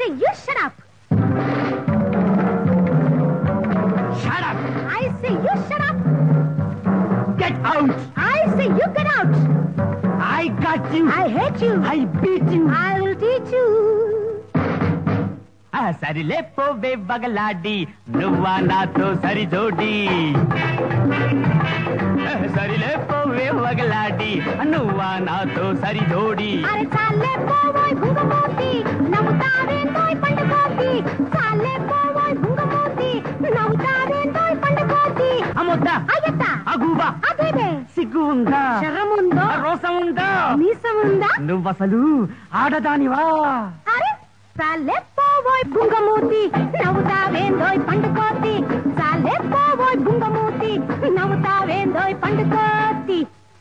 say you shut up. Shut up! I say you shut up. Get out! I say you get out. I got you! I hate you. I beat you! I will teach you. ఆ, సరిలే పోవే బగలాడి నువ్వా నాతో సరి జోడి ఆ, సరిలే పోవే బగలాడి నువ్వా నాతో సరి జోడి అరే చాలే పోవోయ్ బుంగమూతి నవ్వుతావేందోయ్ పండుకోతి చాలే పోవోయ్ బుంగమూతి నవ్వుతావేందోయ్ పండుకోతి అమ్మొద్దా అయ్యత్త అగూబా అదేబే సిగ్గు ఉందా శరముందో ఆ, రోసం ఉందా మీసముందా నువ్వసలు ఆడదానివా అరే చాలే పోవోయ్ బుంగమూతి నవ్వుతావేందోయ్ పండుకోతి చాలే పోవోయ్ బుంగమూతి నవ్వుతావేందోయ్ పండుకోతి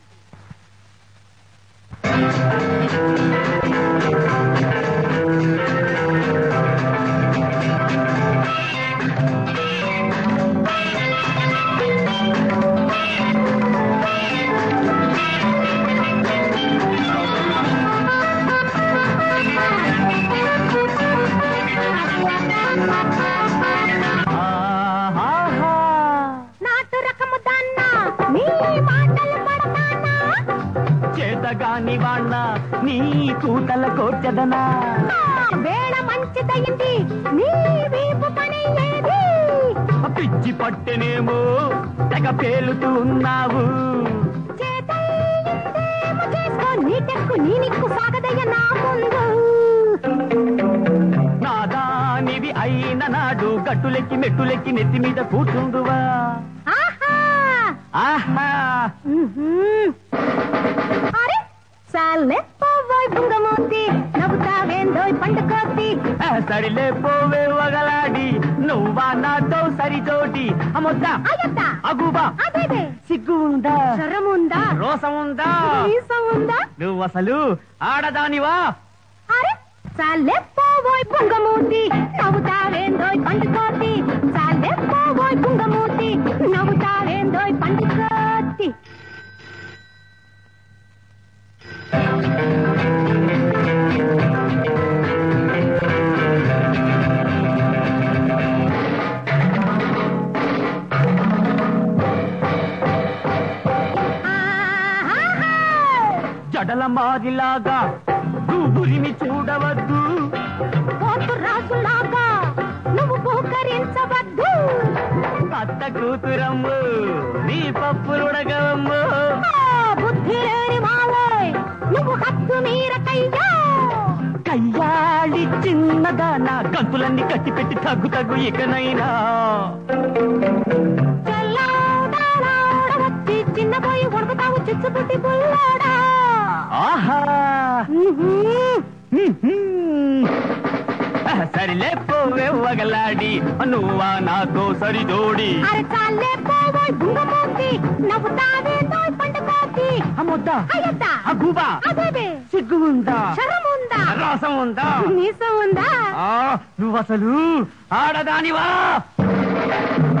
ఆహాహా. నాటు రకము దాన్న నీ మాటలు పడతానా చేతగాని వాణ్ణ నీ కూతల కోర్చదనా వేళ మంచిదయింది నీ వీపు పని ఏది పిచ్చి పట్టెనేమో తెగ పేలుతూ ఉన్నావు చేతయ్యిందేమో చేసుకో నీ టెక్కు నీ నిక్కు సాగదయ్య నా ముందు నాదానివి అయిన నాడు గట్టులెక్కి మెట్టులెక్కి నెత్తి మీద కూర్చుందువా ఆహా ఆహా ఉహుం. అరే చాలే పోవోయ్ బుంగమూతి నవ్వుతావేందోయ్ పండుకోతి ఆ, సరిలే పోవే వగలాడి నువ్వా నాతో సరిజోడి అమ్మొద్దా అయ్యత్త అగుబా అదేదే సిగ్గు ఉందా శరముందా రోసం ఉందా మీసముందా నువ్వు అసలు ఆడదానివా అరే చాలే పోవోయ్ బుంగమూతి నవ్వుతావేందోయ్ పండుకోతి చాలే పోవోయ్ బుంగమూతి నవ్వుతావేందోయ్ పండుకోతి ఆహాహా! జడల మాదిలాగా దూబులిని చూడవద్దు పోతు రాజులాగా నువ్వు పూకరించవద్దు అత్త కూతురమ్ము నీ పప్పులుడగవమ్ము ఆ, బుద్ధి లేని మావోయ్ నువ్వు హద్దు మీరకయ్యా కయ్యాళి చిన్నదానా గంతులన్నీ కట్టి పెట్టి తగ్గు తగ్గు ఇకనైనా చెల్లాడాలాడ వచ్చి చిన్నపోయి ఉడకతావు చిచ్చుపుట్టి పుల్లాడా ఆహా ఉహుం. హ్మ్. ఆ, సరిలే పోవే వగలాడి నువ్వా నాతో సరిదోడి అరే చాలే పోవోయ్ బుంగమూతి నవ్వుతావేందోయ్ పండుకోతి అమ్మొద్దా అయ్యత్త అగుబా అదేబే సిగ్గు ఉందా శరముందా రాసం ఉందా మీసం ఉందా ఆ, నువ్వసలు ఆడదానివా